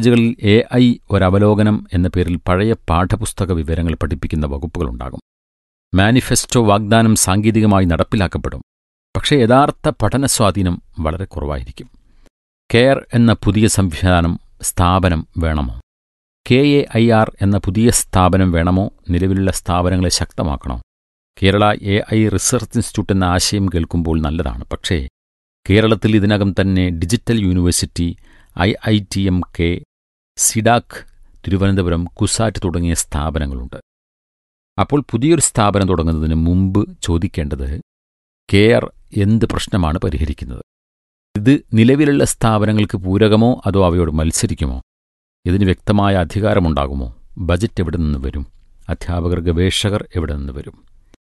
കോളേജുകളിൽ A I ഒരവലോകനം എന്ന പേരിൽ പഴയ പാഠപുസ്തക വിവരങ്ങൾ പഠിപ്പിക്കുന്ന വകുപ്പുകളുണ്ടാകും മാനിഫെസ്റ്റോ വാഗ്ദാനം സാങ്കേതികമായി നടപ്പിലാക്കപ്പെടും പക്ഷേ യഥാർത്ഥ പഠന സ്വാധീനം വളരെ കുറവായിരിക്കും കെയർ എന്ന പുതിയ സംവിധാനം സ്ഥാപനം വേണമോ കെ എ ഐ ആർ എന്ന പുതിയ സ്ഥാപനം വേണമോ നിലവിലുള്ള സ്ഥാപനങ്ങളെ ശക്തമാക്കണോ Kerala A I research institute എന്ന ആശയം കേൾക്കുമ്പോൾ നല്ലതാണ് പക്ഷേ കേരളത്തിൽ ഇതിനകം തന്നെ digital university I I T M K C-DAC Thiruvananthapuram CUSAT തുടങ്ങിയ സ്ഥാപനങ്ങളുണ്ട് അപ്പോൾ പുതിയൊരു സ്ഥാപനം തുടങ്ങുന്നതിന് മുമ്പ് ചോദിക്കേണ്ടത് കെയർ എന്ത് പ്രശ്നമാണ് പരിഹരിക്കുന്നത് ഇത് നിലവിലുള്ള സ്ഥാപനങ്ങൾക്ക് പൂരകമോ അതോ അവയോട് മത്സരിക്കുമോ ഇതിന് വ്യക്തമായ അധികാരമുണ്ടാകുമോ ബജറ്റ് എവിടെ നിന്ന് വരും അധ്യാപകർ ഗവേഷകർ എവിടെ നിന്ന് വരും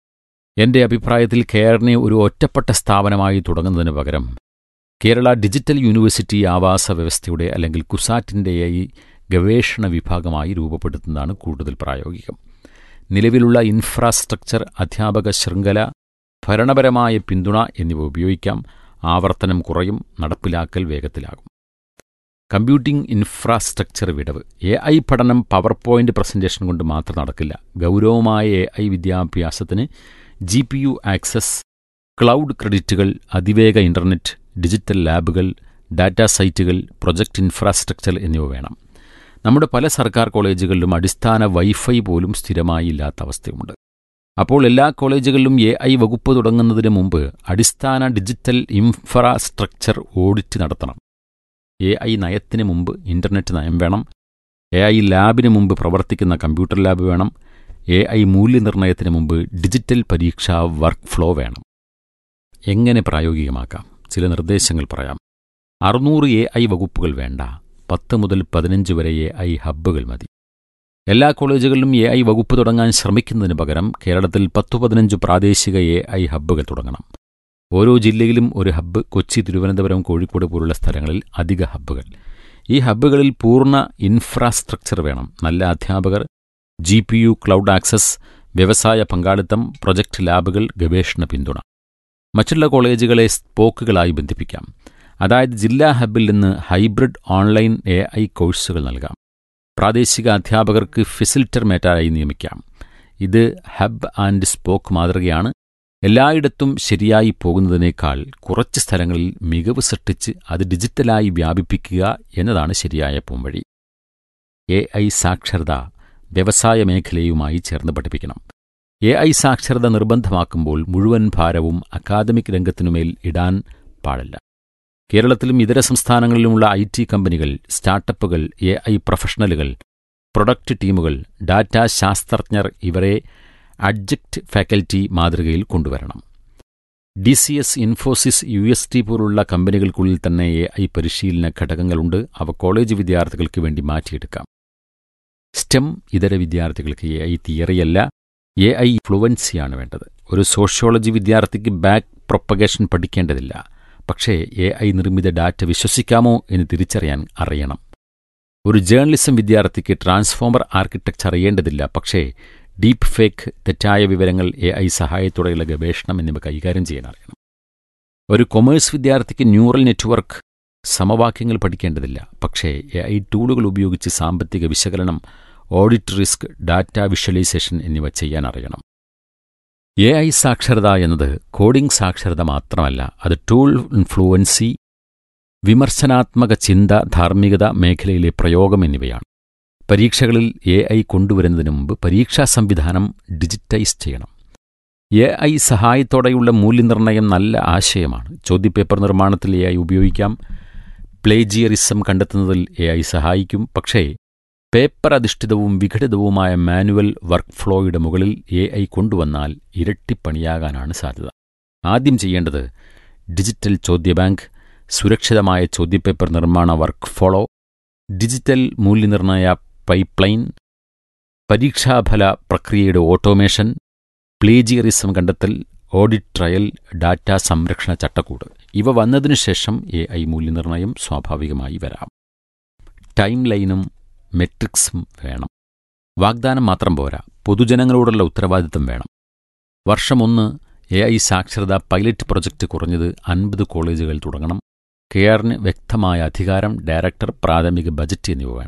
എന്റെ അഭിപ്രായത്തിൽ കെയറിനെ ഒരു ഒറ്റപ്പെട്ട സ്ഥാപനമായി തുടങ്ങുന്നതിന് പകരം കേരള ഡിജിറ്റൽ യൂണിവേഴ്സിറ്റി ആവാസ വ്യവസ്ഥയുടെ അല്ലെങ്കിൽ കുസാറ്റിൻ്റെ ഈ ഗവേഷണ വിഭാഗമായി രൂപപ്പെടുത്തുന്നതാണ് കൂടുതൽ പ്രായോഗികം നിലവിലുള്ള ഇൻഫ്രാസ്ട്രക്ചർ അധ്യാപക ശൃംഖല ഭരണപരമായ പിന്തുണ എന്നിവ ഉപയോഗിക്കാം ആവർത്തനം കുറയും നടപ്പിലാക്കൽ വേഗത്തിലാകും കമ്പ്യൂട്ടിംഗ് ഇൻഫ്രാസ്ട്രക്ചർ വിടവ് എ ഐ പഠനം പവർ പോയിന്റ് പ്രസന്റേഷൻ കൊണ്ട് മാത്രം നടക്കില്ല ഗൗരവമായ എ ഐ വിദ്യാഭ്യാസത്തിന് G P U access cloud ക്രെഡിറ്റുകൾ അതിവേഗ ഇന്റർനെറ്റ് ഡിജിറ്റൽ ലാബുകൾ ഡാറ്റാ സൈറ്റുകൾ പ്രൊജക്ട് ഇൻഫ്രാസ്ട്രക്ചർ എന്നിവ വേണം നമ്മുടെ പല സർക്കാർ കോളേജുകളിലും അടിസ്ഥാന വൈഫൈ പോലും സ്ഥിരമായി ഇല്ലാത്ത അവസ്ഥയുണ്ട് അപ്പോൾ എല്ലാ കോളേജുകളിലും എ ഐ വകുപ്പ് തുടങ്ങുന്നതിന് മുമ്പ് അടിസ്ഥാന ഡിജിറ്റൽ ഇൻഫ്രാസ്ട്രക്ചർ ഓഡിറ്റ് നടത്തണം എ ഐ നയത്തിന് മുമ്പ് ഇന്റർനെറ്റ് നയം വേണം എ ഐ ലാബിന് മുമ്പ് പ്രവർത്തിക്കുന്ന കമ്പ്യൂട്ടർ ലാബ് വേണം എ ഐ മൂല്യനിർണ്ണയത്തിന് മുമ്പ് ഡിജിറ്റൽ പരീക്ഷാ വർക്ക് ഫ്ലോ വേണം എങ്ങനെ പ്രായോഗികമാക്കാം ചില നിർദ്ദേശങ്ങൾ പറയാം അറുന്നൂറ് എ ഐ വകുപ്പുകൾ വേണ്ട പത്ത് മുതൽ പതിനഞ്ച് വരെ എ ഐ ഹബ്ബുകൾ മതി എല്ലാ കോളേജുകളിലും എ ഐ വകുപ്പ് തുടങ്ങാൻ ശ്രമിക്കുന്നതിന് പകരം കേരളത്തിൽ പത്തു പതിനഞ്ച് പ്രാദേശിക എ ഐ ഹബ്ബുകൾ തുടങ്ങണം ഓരോ ജില്ലയിലും ഒരു ഹബ്ബ് കൊച്ചി തിരുവനന്തപുരം കോഴിക്കോട് പോലുള്ള സ്ഥലങ്ങളിൽ അധിക ഹബ്ബുകൾ ഈ ഹബ്ബുകളിൽ പൂർണ്ണ ഇൻഫ്രാസ്ട്രക്ചർ വേണം നല്ല അധ്യാപകർ G P U cloud access വ്യവസായ പങ്കാളിത്തം പ്രൊജക്ട് ലാബുകൾ ഗവേഷണ പിന്തുണ മറ്റുള്ള കോളേജുകളെ സ്പോക്കുകളായി ബന്ധിപ്പിക്കാം അതായത് ജില്ലാ ഹബ്ബിൽ നിന്ന് ഹൈബ്രിഡ് ഓൺലൈൻ എ ഐ കോഴ്സുകൾ നൽകാം പ്രാദേശിക അധ്യാപകർക്ക് ഫെസിലിറ്റർ മേറ്റായി നിയമിക്കാം ഇത് ഹബ് ആൻഡ് സ്പോക്ക് മാതൃകയാണ് എല്ലായിടത്തും ശരിയായി പോകുന്നതിനേക്കാൾ കുറച്ച് സ്ഥലങ്ങളിൽ മികവ് സൃഷ്ടിച്ച് അത് ഡിജിറ്റലായി വ്യാപിപ്പിക്കുക എന്നതാണ് ശരിയായ പോംവഴി എ ഐ സാക്ഷരത വ്യവസായ മേഖലയുമായി ചേർന്ന് പഠിപ്പിക്കണം എ ഐ സാക്ഷരത നിർബന്ധമാക്കുമ്പോൾ മുഴുവൻ ഭാരവും അക്കാദമിക് രംഗത്തിനുമേൽ ഇടാൻ പാടില്ല കേരളത്തിലും ഇതര സംസ്ഥാനങ്ങളിലുമുള്ള ഐ ടി കമ്പനികൾ സ്റ്റാർട്ടപ്പുകൾ എ ഐ പ്രൊഫഷണലുകൾ പ്രൊഡക്റ്റ് ടീമുകൾ ഡാറ്റാ ശാസ്ത്രജ്ഞർ ഇവരെ അഡ്ജക്റ്റ് ഫാക്കൽറ്റി മാതൃകയിൽ കൊണ്ടുവരണം T C S Infosys U S T പോലുള്ള കമ്പനികൾക്കുള്ളിൽ തന്നെ എ ഐ പരിശീലന ഘടകങ്ങളുണ്ട് അവ കോളേജ് വിദ്യാർത്ഥികൾക്ക് വേണ്ടി മാറ്റിയെടുക്കാം സ്റ്റെം ഇതര വിദ്യാർത്ഥികൾക്ക് എ ഐ തിയറിയല്ല എ ഐ ഫ്ലുവൻസിയാണ് വേണ്ടത് ഒരു സോഷ്യോളജി വിദ്യാർത്ഥിക്ക് ബാക്ക് പ്രൊപ്പഗേഷൻ പഠിക്കേണ്ടതില്ല പക്ഷേ എ ഐ നിർമ്മിത ഡാറ്റ വിശ്വസിക്കാമോ എന്ന് തിരിച്ചറിയാൻ അറിയണം ഒരു ജേർണലിസം വിദ്യാർത്ഥിക്ക് ട്രാൻസ്ഫോമർ ആർക്കിടെക്ചർ അറിയേണ്ടതില്ല പക്ഷേ ഡീപ്പ് ഫേക്ക് തെറ്റായ വിവരങ്ങൾ എ ഐ സഹായത്തോടെയുള്ള ഗവേഷണം എന്നിവ കൈകാര്യം ചെയ്യാൻ അറിയണം ഒരു കൊമേഴ്സ് വിദ്യാർത്ഥിക്ക് ന്യൂറൽ നെറ്റ്വർക്ക് സമവാക്യങ്ങൾ പഠിക്കേണ്ടതില്ല പക്ഷേ എ ഐ ടൂളുകൾ ഉപയോഗിച്ച് സാമ്പത്തിക വിശകലനം ഓഡിറ്റ് റിസ്ക് ഡാറ്റ വിഷ്വലൈസേഷൻ എന്നിവ ചെയ്യാൻ അറിയണം എ ഐ സാക്ഷരത എന്നത് കോഡിംഗ് സാക്ഷരത മാത്രമല്ല അത് ടൂൾ ഇൻഫ്ലുവൻസി വിമർശനാത്മക ചിന്ത ധാർമ്മികത മേഖലയിലെ പ്രയോഗം എന്നിവയാണ് പരീക്ഷകളിൽ എ ഐ കൊണ്ടുവരുന്നതിന് മുമ്പ് പരീക്ഷാ സംവിധാനം ഡിജിറ്റൈസ് ചെയ്യണം എ ഐ സഹായത്തോടെയുള്ള മൂല്യനിർണ്ണയം നല്ല ആശയമാണ് ചോദ്യപേപ്പർ നിർമ്മാണത്തിൽ എ ഐ ഉപയോഗിക്കാം പ്ലേജിയറിസം കണ്ടെത്തുന്നതിൽ എ ഐ സഹായിക്കും പക്ഷേ പേപ്പർ അധിഷ്ഠിതവും വിഘടിതവുമായ മാനുവൽ വർക്ക് ഫ്ലോയുടെ മുകളിൽ എ ഐ കൊണ്ടുവന്നാൽ ഇരട്ടിപ്പണിയാകാനാണ് സാധ്യത ആദ്യം ചെയ്യേണ്ടത് ഡിജിറ്റൽ ചോദ്യബാങ്ക് സുരക്ഷിതമായ ചോദ്യപേപ്പർ നിർമ്മാണ വർക്ക് ഫ്ലോ ഡിജിറ്റൽ മൂല്യനിർണ്ണയ പൈപ്പ്ലൈൻ പരീക്ഷാഫല പ്രക്രിയയുടെ ഓട്ടോമേഷൻ പ്ലേജിയറിസം കണ്ടെത്തൽ ഓഡിറ്റ് ട്രയൽ ഡാറ്റ സംരക്ഷണ ചട്ടക്കൂട് ഇവ വന്നതിനു ശേഷം എ ഐ മൂല്യനിർണ്ണയം സ്വാഭാവികമായി വരാം ടൈം ലൈനും മെട്രിക്സും വേണം വാഗ്ദാനം മാത്രം പോരാ പൊതുജനങ്ങളോടുള്ള ഉത്തരവാദിത്തം വേണം വർഷമൊന്ന് എ ഐ സാക്ഷരതാ പൈലറ്റ് പ്രൊജക്റ്റ് കുറഞ്ഞത് അൻപത് കോളേജുകൾ തുടങ്ങണം കെയറിന് വ്യക്തമായ അധികാരം ഡയറക്ടർ പ്രാഥമിക ബജറ്റ് എന്നിവ വേണം